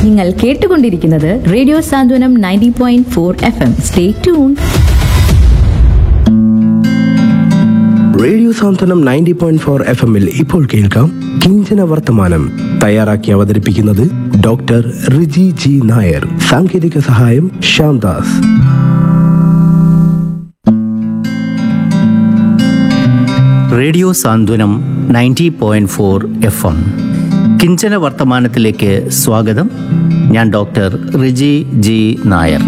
നിങ്ങൾ കേട്ടുകൊണ്ടിരിക്കുന്നത് radio Santhwanam ninety point four F M stay tune radio Santhwanam ninety point four F എമ്മിൽ ഇപ്പോൾ കേൾക്കാം കിഞ്ചന വർത്തമാനം തയ്യാറാക്കി അവതരിപ്പിക്കുന്നത് ഡോക്ടർ റിജി ജി നായർ സാങ്കേതിക സഹായം Shyamdas radio Santhwanam ninety point four F M കിഞ്ചന വർത്തമാനത്തിലേക്ക് സ്വാഗതം ഞാൻ ഡോക്ടർ റിജി ജി നായർ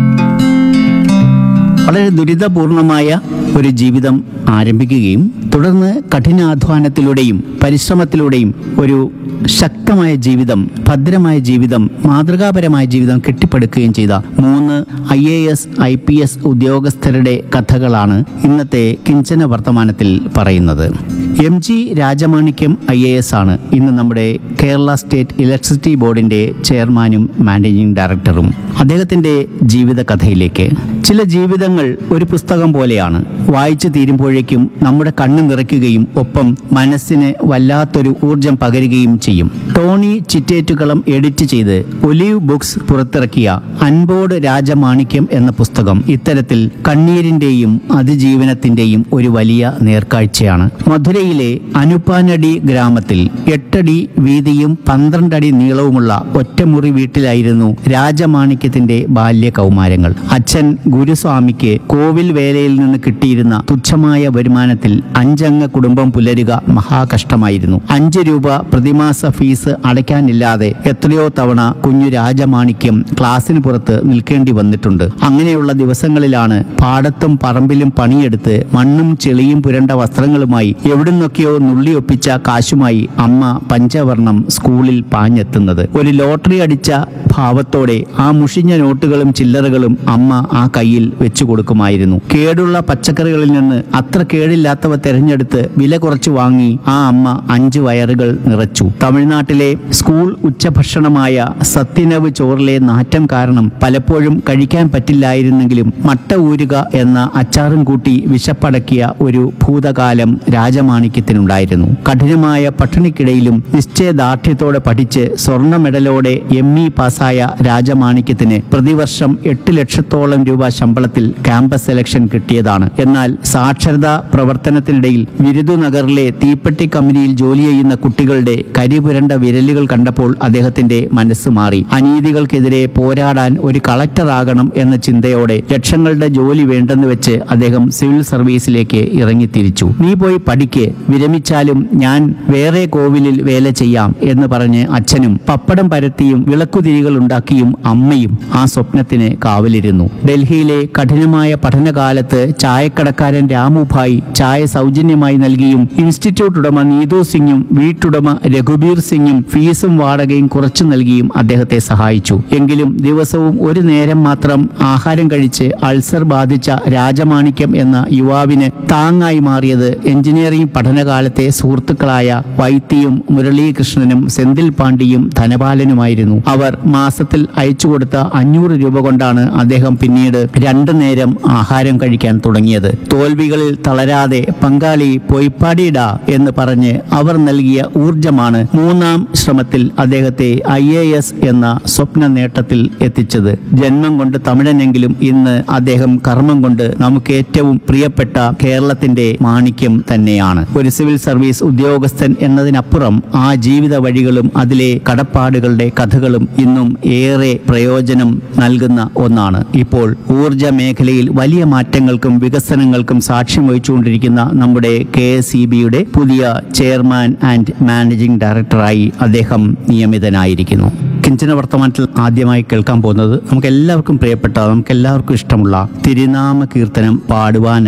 വളരെ ദുരിതപൂർണമായ ഒരു ജീവിതം ആരംഭിക്കുകയും തുടർന്ന് കഠിനാധ്വാനത്തിലൂടെയും പരിശ്രമത്തിലൂടെയും ഒരു ശക്തമായ ജീവിതം ഭദ്രമായ ജീവിതം മാതൃകാപരമായ ജീവിതം കെട്ടിപ്പടുക്കുകയും ചെയ്ത മൂന്ന് I A S I P S ഉദ്യോഗസ്ഥരുടെ കഥകളാണ് ഇന്നത്തെ കിഞ്ചന വർത്തമാനത്തിൽ പറയുന്നത് M G Rajamanickam I A S ആണ് ഇന്ന് നമ്മുടെ കേരള സ്റ്റേറ്റ് ഇലക്ട്രിസിറ്റി ബോർഡിന്റെ ചെയർമാനും മാനേജിംഗ് ഡയറക്ടറും അദ്ദേഹത്തിന്റെ ജീവിത കഥയിലേക്ക് ചില ജീവിതങ്ങൾ ഒരു പുസ്തകം പോലെയാണ് വായിച്ചു തീരുമ്പോഴേക്കും നമ്മുടെ കണ്ണ് നിറയ്ക്കുകയും ഒപ്പം മനസ്സിന് വല്ലാത്തൊരു ഊർജം പകരുകയും ചെയ്യും ടോണി ചിറ്റേറ്റുകളം എഡിറ്റ് ചെയ്ത് ഒലീവ് ബുക്സ് പുറത്തിറക്കിയ അൻപോട് രാജമാണിക്യം എന്ന പുസ്തകം ഇത്തരത്തിൽ കണ്ണീരിന്റെയും അതിജീവനത്തിന്റെയും ഒരു വലിയ നേർക്കാഴ്ചയാണ് മധുരയിലെ അനുപ്പാനടി ഗ്രാമത്തിൽ എട്ടടി വീതിയും പന്ത്രണ്ടടി നീളവുമുള്ള ഒറ്റമുറി വീട്ടിലായിരുന്നു രാജമാണിക്യത്തിന്റെ ബാല്യ കൗമാരങ്ങൾ അച്ഛൻ ഗുരുസ്വാമിക്ക് കോവിൽ വേലയിൽ നിന്ന് കിട്ടിയിരുന്ന തുച്ഛമായ വരുമാനത്തിൽ അഞ്ചംഗ കുടുംബം പുലരുക മഹാകഷ്ടമായിരുന്നു അഞ്ച് രൂപ പ്രതിമാസ ഫീസ് അടയ്ക്കാനില്ലാതെ എത്രയോ തവണ കുഞ്ഞു രാജമാണിക്യം ക്ലാസ്സിന് പുറത്ത് നിൽക്കേണ്ടി വന്നിട്ടുണ്ട് അങ്ങനെയുള്ള ദിവസങ്ങളിലാണ് പാടത്തും പറമ്പിലും പണിയെടുത്ത് മണ്ണും ചെളിയും പുരണ്ട വസ്ത്രങ്ങളുമായി എവിടുന്നൊക്കെയോ നുള്ളിയൊപ്പിച്ച കാശുമായി അമ്മ പഞ്ചവർണം സ്കൂളിൽ പാഞ്ഞെത്തുന്നത് ഒരു ലോട്ടറി അടിച്ച ഭാവത്തോടെ ആ മുഷിഞ്ഞ നോട്ടുകളും ചില്ലറകളും അമ്മ ആ കയ്യിൽ വെച്ചു കൊടുക്കുമായിരുന്നു കേടുള്ള പച്ചക്കറികളിൽ നിന്ന് അത്ര കേടില്ലാത്തവ തെരഞ്ഞെടുത്ത് വില കുറച്ച് വാങ്ങി ആ അമ്മ അഞ്ച് വയറുകൾ നിറച്ചു തമിഴ്നാട്ടിലെ സ്കൂൾ ഉച്ചഭക്ഷണമായ സത്യനവ് ചോറിലെ നാറ്റം കാരണം പലപ്പോഴും കഴിക്കാൻ പറ്റില്ലായിരുന്നെങ്കിലും മട്ട ഊരുക എന്ന അച്ചാറും കൂട്ടി വിശപ്പടക്കിയ ഒരു ഭൂതകാലം രാജമാണിക്യത്തിനുണ്ടായിരുന്നു കഠിനമായ പട്ടിണിക്കിടയിലും നിശ്ചയദാർഢ്യത്തോടെ പഠിച്ച് സ്വർണ്ണ മെഡലോടെ എം ഇ പാസ്സായ രാജമാണിക്യത്തിന് പ്രതിവർഷം എട്ട് ലക്ഷത്തോളം രൂപ ശമ്പളത്തിൽ ക്യാമ്പസ് സെലക്ഷൻ കിട്ടിയതാണ് എന്നാൽ സാക്ഷരതാ പ്രവർത്തനത്തിനിടയിൽ വിരുദുനഗറിലെ തീപ്പെട്ടി കമ്പനിയിൽ ജോലി ചെയ്യുന്ന കുട്ടികളുടെ കരിപുരണ്ട വിരലുകൾ കണ്ടപ്പോൾ അദ്ദേഹത്തിന്റെ മനസ്സ് മാറി അനീതികൾക്കെതിരെ പോരാടാൻ ഒരു കളക്ടർ ആകണം എന്ന ചിന്തയോടെ ലക്ഷങ്ങളുടെ ജോലി വേണ്ടെന്ന് വെച്ച് അദ്ദേഹം സിവിൽ സർവീസിലേക്ക് ഇറങ്ങിത്തിരിച്ചു നീ പോയി പഠിക്ക് വിരമിച്ചാലും ഞാൻ വേറെ കോവിലിൽ വേല ചെയ്യാം എന്ന് പറഞ്ഞ് അച്ഛനും പപ്പടം പരത്തിയും വിളക്കുതിരികൾ ഉണ്ടാക്കിയും അമ്മയും ആ സ്വപ്നത്തിന് കാവലിരുന്നു ഡൽഹിയിലെ കഠിനമായ പഠനകാലത്ത് ചായക്കടക്കാരൻ രാമുഭായ് ചായ സൗജന്യമായി നൽകിയും ഇൻസ്റ്റിറ്റ്യൂട്ട് ഉടമ നീതു സിംഗും വീട്ടുടമ രഘുബീർ സിംഗും ഫീസും വാടകയും കുറച്ചു നൽകിയും അദ്ദേഹത്തെ സഹായിച്ചു എങ്കിലും ദിവസവും ഒരു നേരം മാത്രം ആഹാരം കഴിച്ച് അൾസർ ബാധിച്ച രാജമാണിക്യം എന്ന യുവാവിന് താങ്ങായി മാറിയത് എഞ്ചിനീയറിംഗ് പഠനകാലത്തെ സുഹൃത്തുക്കളായ വൈത്തിയും മുരളീകൃഷ്ണനും സെന്തിൽ പാണ്ഡിയും ധനപാലനുമായിരുന്നു അവർ മാസത്തിൽ അയച്ചു കൊടുത്ത അഞ്ഞൂറ് രൂപ കൊണ്ടാണ് അദ്ദേഹം പിന്നീട് രണ്ടു നേരം ആഹാരം കഴിക്കാൻ തുടങ്ങിയത് തോൽവികളിൽ തളരാതെ പങ്കാളി പൊയ്പാടിയിട എന്ന് പറഞ്ഞ് അവർ നൽകിയ ഊർജമാണ് മൂന്നാം ശ്രമത്തിൽ അദ്ദേഹത്തെ ഐ എ എസ് എന്ന സ്വപ്ന നേട്ടത്തിൽ എത്തിച്ചത് ജന്മം കൊണ്ട് തമിഴനെങ്കിലും ഇന്ന് അദ്ദേഹം കർമ്മം കൊണ്ട് നമുക്ക് ഏറ്റവും പ്രിയപ്പെട്ട കേരളത്തിന്റെ മാണിക്യം തന്നെയാണ് ഒരു സിവിൽ സർവീസ് ഉദ്യോഗസ്ഥൻ എന്നതിനപ്പുറം ആ ജീവിത വഴികളും അതിലെ കടപ്പാടുകളുടെ കഥകളും ഇന്നും ഏറെ പ്രയോജനം നൽകുന്ന ഒന്നാണ് ഇപ്പോൾ ഊർജ മേഖലയിൽ വലിയ മാറ്റങ്ങൾക്കും വികസനങ്ങൾക്കും സാക്ഷ്യം വഹിച്ചുകൊണ്ടിരിക്കുന്ന നമ്മുടെ കെ എസ് ഇ ബിയുടെ പുതിയ ചെയർമാൻ ആൻഡ് മാനേജിംഗ് ഡയറക്ടറായി അദ്ദേഹം നിയമിതനായിരിക്കുന്നു കിഞ്ചന വർത്തമാനത്തിൽ ആദ്യമായി കേൾക്കാൻ പോകുന്നത് നമുക്ക് എല്ലാവർക്കും പ്രിയപ്പെട്ട നമുക്ക് എല്ലാവർക്കും ഇഷ്ടമുള്ള തിരുനാമ കീർത്തനം പാടുവാൻ